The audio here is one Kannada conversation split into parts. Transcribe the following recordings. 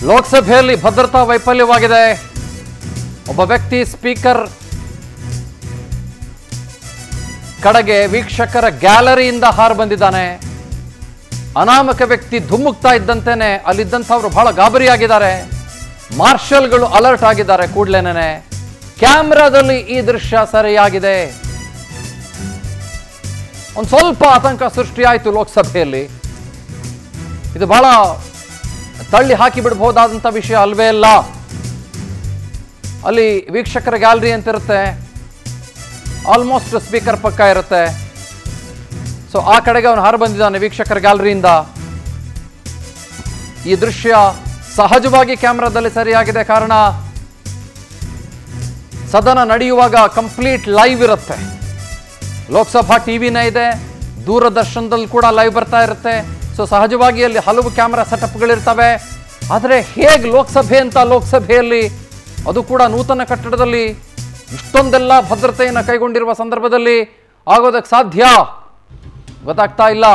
ಲೋಕಸಭೆಯಲ್ಲಿ ಭದ್ರತಾ ವೈಫಲ್ಯವಾಗಿದೆ ಒಬ್ಬ ವ್ಯಕ್ತಿ ಸ್ಪೀಕರ್ ಕಡೆಗೆ ವೀಕ್ಷಕರ ಗ್ಯಾಲರಿಯಿಂದ ಹಾರು ಬಂದಿದ್ದಾನೆ ಅನಾಮಕ ವ್ಯಕ್ತಿ ಧುಮ್ಮುಕ್ತಾ ಇದ್ದಂತೆಯೇ ಅಲ್ಲಿದ್ದಂಥವ್ರು ಬಹಳ ಗಾಬರಿಯಾಗಿದ್ದಾರೆ ಮಾರ್ಷಲ್ಗಳು ಅಲರ್ಟ್ ಆಗಿದ್ದಾರೆ ಕೂಡ್ಲೇನೆ ಕ್ಯಾಮ್ರಾದಲ್ಲಿ ಈ ದೃಶ್ಯ ಸರಿಯಾಗಿದೆ ಒಂದು ಸ್ವಲ್ಪ ಆತಂಕ ಸೃಷ್ಟಿಯಾಯಿತು ಲೋಕಸಭೆಯಲ್ಲಿ ಇದು ಬಹಳ ತಳ್ಳಿ ಹಾಕಿ ಬಿಡಬಹುದಾದಂಥ ವಿಷಯ ಅಲ್ವೇ ಅಲ್ಲ ಅಲ್ಲಿ ವೀಕ್ಷಕರ ಗ್ಯಾಲರಿ ಅಂತ ಇರುತ್ತೆ ಆಲ್ಮೋಸ್ಟ್ ಸ್ಪೀಕರ್ ಪಕ್ಕ ಇರುತ್ತೆ ಸೊ ಆ ಕಡೆಗೆ ಅವನು ಹಾರು ಬಂದಿದ್ದಾನೆ ವೀಕ್ಷಕರ ಗ್ಯಾಲರಿಯಿಂದ ಈ ದೃಶ್ಯ ಸಹಜವಾಗಿ ಕ್ಯಾಮ್ರಾದಲ್ಲಿ ಸರಿಯಾಗಿದೆ ಕಾರಣ ಸದನ ನಡೆಯುವಾಗ ಕಂಪ್ಲೀಟ್ ಲೈವ್ ಇರುತ್ತೆ ಲೋಕಸಭಾ ಟಿವಿನೇ ಇದೆ ದೂರದರ್ಶನದಲ್ಲಿ ಕೂಡ ಲೈವ್ ಬರ್ತಾ ಇರುತ್ತೆ ಸೊ ಸಹಜವಾಗಿ ಅಲ್ಲಿ ಹಲವು ಕ್ಯಾಮ್ರಾ ಸೆಟಪ್ಗಳಿರ್ತವೆ ಆದರೆ ಹೇಗೆ ಲೋಕಸಭೆ ಅಂತ ಲೋಕಸಭೆಯಲ್ಲಿ ಅದು ಕೂಡ ನೂತನ ಕಟ್ಟಡದಲ್ಲಿ ಇಷ್ಟೊಂದೆಲ್ಲ ಭದ್ರತೆಯನ್ನು ಕೈಗೊಂಡಿರುವ ಸಂದರ್ಭದಲ್ಲಿ ಆಗೋದಕ್ಕೆ ಸಾಧ್ಯ ಗೊತ್ತಾಗ್ತಾ ಇಲ್ಲ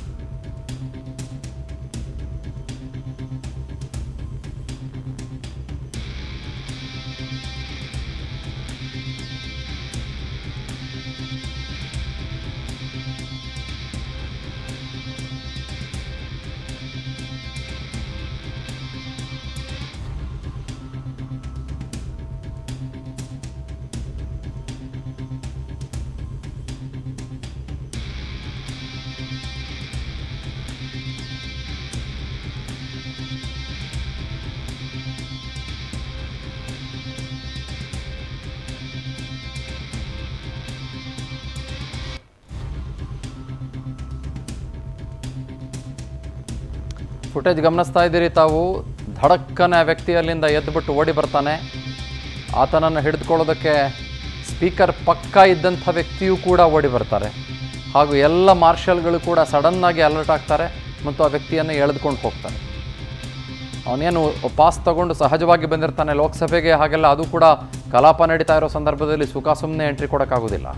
ಫುಟೇಜ್ ಗಮನಿಸ್ತಾ ಇದ್ದೀರಿ ತಾವು ಧಡಕ್ಕನೆ ಆ ವ್ಯಕ್ತಿ ಅಲ್ಲಿಂದ ಎದ್ದುಬಿಟ್ಟು ಓಡಿ ಬರ್ತಾನೆ ಆತನನ್ನು ಹಿಡಿದುಕೊಳ್ಳೋದಕ್ಕೆ ಸ್ಪೀಕರ್ ಪಕ್ಕ ಇದ್ದಂಥ ವ್ಯಕ್ತಿಯೂ ಕೂಡ ಓಡಿ ಬರ್ತಾರೆ ಹಾಗೂ ಎಲ್ಲ ಮಾರ್ಷಲ್ಗಳು ಕೂಡ ಸಡನ್ನಾಗಿ ಅಲರ್ಟ್ ಆಗ್ತಾರೆ ಮತ್ತು ಆ ವ್ಯಕ್ತಿಯನ್ನು ಎಳೆದುಕೊಂಡು ಹೋಗ್ತಾರೆ ಅವನೇನು ಪಾಸ್ ತಗೊಂಡು ಸಹಜವಾಗಿ ಬಂದಿರ್ತಾನೆ ಲೋಕಸಭೆಗೆ ಹಾಗೆಲ್ಲ ಅದು ಕೂಡ ಕಲಾಪ ನಡೀತಾ ಇರೋ ಸಂದರ್ಭದಲ್ಲಿ ಸುಖ ಸುಮ್ಮನೆ ಎಂಟ್ರಿ ಕೊಡೋಕ್ಕಾಗೋದಿಲ್ಲ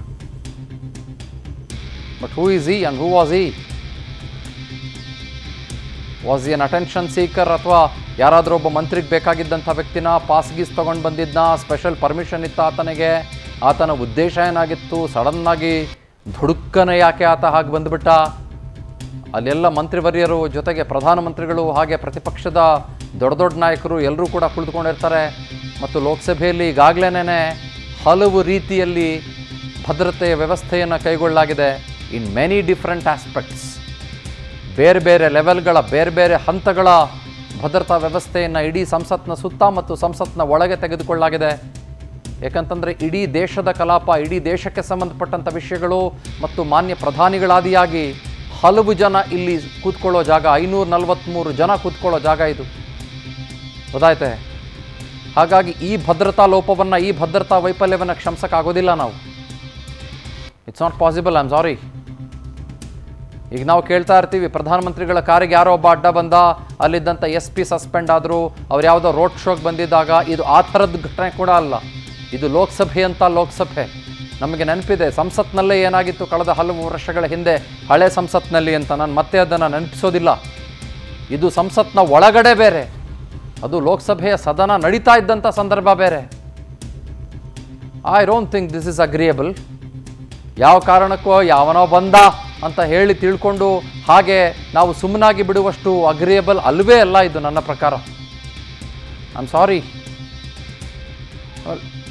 but who is he and who was he was an attention seeker ಅಥವಾ ಯಾರಾದರೂ ಒಬ್ಬ ಮಂತ್ರಿಗೆ ಬೇಕಾಗಿದ್ದಂಥ ವ್ಯಕ್ತಿನ ಪಾಸ್ ಗೀಸ್ ತೊಗೊಂಡು ಬಂದಿದ್ನ ಸ್ಪೆಷಲ್ ಪರ್ಮಿಷನ್ ಇತ್ತ ಆತನಿಗೆ ಆತನ ಉದ್ದೇಶ ಏನಾಗಿತ್ತು ಸಡನ್ನಾಗಿ ಧುಡುಕ್ಕನೆ ಯಾಕೆ ಆತ ಹಾಗೆ ಬಂದುಬಿಟ್ಟ ಅಲ್ಲೆಲ್ಲ ಮಂತ್ರಿವರ್ಯರು ಜೊತೆಗೆ ಪ್ರಧಾನಮಂತ್ರಿಗಳು ಹಾಗೆ ಪ್ರತಿಪಕ್ಷದ ದೊಡ್ಡ ದೊಡ್ಡ ನಾಯಕರು ಎಲ್ಲರೂ ಕೂಡ ಕುಳಿತುಕೊಂಡಿರ್ತಾರೆ ಮತ್ತು ಲೋಕಸಭೆಯಲ್ಲಿ ಈಗಾಗಲೇ ಹಲವು ರೀತಿಯಲ್ಲಿ ಭದ್ರತೆಯ ವ್ಯವಸ್ಥೆಯನ್ನು ಕೈಗೊಳ್ಳಲಾಗಿದೆ ಇನ್ ಮೆನಿ ಡಿಫ್ರೆಂಟ್ ಆಸ್ಪೆಕ್ಟ್ಸ್ ಬೇರೆ ಬೇರೆ ಲೆವೆಲ್ಗಳ ಬೇರೆ ಬೇರೆ ಹಂತಗಳ ಭದ್ರತಾ ವ್ಯವಸ್ಥೆಯನ್ನು ಇಡೀ ಸಂಸತ್ನ ಸುತ್ತ ಮತ್ತು ಸಂಸತ್ನ ಒಳಗೆ ತೆಗೆದುಕೊಳ್ಳಲಾಗಿದೆ ಯಾಕಂತಂದರೆ ಇಡೀ ದೇಶದ ಕಲಾಪ ಇಡೀ ದೇಶಕ್ಕೆ ಸಂಬಂಧಪಟ್ಟಂಥ ವಿಷಯಗಳು ಮತ್ತು ಮಾನ್ಯ ಪ್ರಧಾನಿಗಳಾದಿಯಾಗಿ ಹಲವು ಜನ ಇಲ್ಲಿ ಕೂತ್ಕೊಳ್ಳೋ ಜಾಗ ಐನೂರ ನಲವತ್ತ್ಮೂರು ಜನ ಕೂತ್ಕೊಳ್ಳೋ ಜಾಗ ಇದು ಗೊತ್ತಾಯ್ತೆ ಹಾಗಾಗಿ ಈ ಭದ್ರತಾ ಲೋಪವನ್ನು ಈ ಭದ್ರತಾ ವೈಫಲ್ಯವನ್ನು ಕ್ಷಮಿಸೋಕ್ಕಾಗೋದಿಲ್ಲ ನಾವು it's not possible I am sorry ಈಗ ನಾವು ಕೇಳ್ತಾ ಇರ್ತೀವಿ ಪ್ರಧಾನಮಂತ್ರಿಗಳ ಕಾರಿಗೆ ಯಾರೋ ಒಬ್ಬ ಅಡ್ಡ ಬಂದ ಅಲ್ಲಿದ್ದಂಥ ಎಸ್ ಪಿ ಸಸ್ಪೆಂಡ್ ಆದರು ಅವ್ರು ಯಾವುದೋ ರೋಡ್ ಶೋಗೆ ಬಂದಿದ್ದಾಗ ಇದು ಆ ಥರದ ಘಟನೆ ಕೂಡ ಅಲ್ಲ ಇದು ಲೋಕಸಭೆ ಅಂತ ಲೋಕಸಭೆ ನಮಗೆ ನೆನಪಿದೆ ಸಂಸತ್ನಲ್ಲೇ ಏನಾಗಿತ್ತು ಕಳೆದ ಹಲವು ವರ್ಷಗಳ ಹಿಂದೆ ಹಳೆ ಸಂಸತ್ನಲ್ಲಿ ಅಂತ ನಾನು ಮತ್ತೆ ಅದನ್ನು ನೆನಪಿಸೋದಿಲ್ಲ ಇದು ಸಂಸತ್ನ ಒಳಗಡೆ ಬೇರೆ ಅದು ಲೋಕಸಭೆಯ ಸದನ ನಡೀತಾ ಇದ್ದಂಥ ಸಂದರ್ಭ ಬೇರೆ I don't think this is agreeable ಯಾವ ಕಾರಣಕ್ಕೂ ಯಾವನೋ ಬಂದ ಅಂತ ಹೇಳಿ ತಿಳ್ಕೊಂಡು ಹಾಗೆ ನಾವು ಸುಮ್ಮನಾಗಿ ಬಿಡುವಷ್ಟು ಅಗ್ರಿಯಬಲ್ ಅಲ್ವೇ ಅಲ್ಲ ಇದು ನನ್ನ ಪ್ರಕಾರ ಐ ಆಮ್ ಸಾರಿ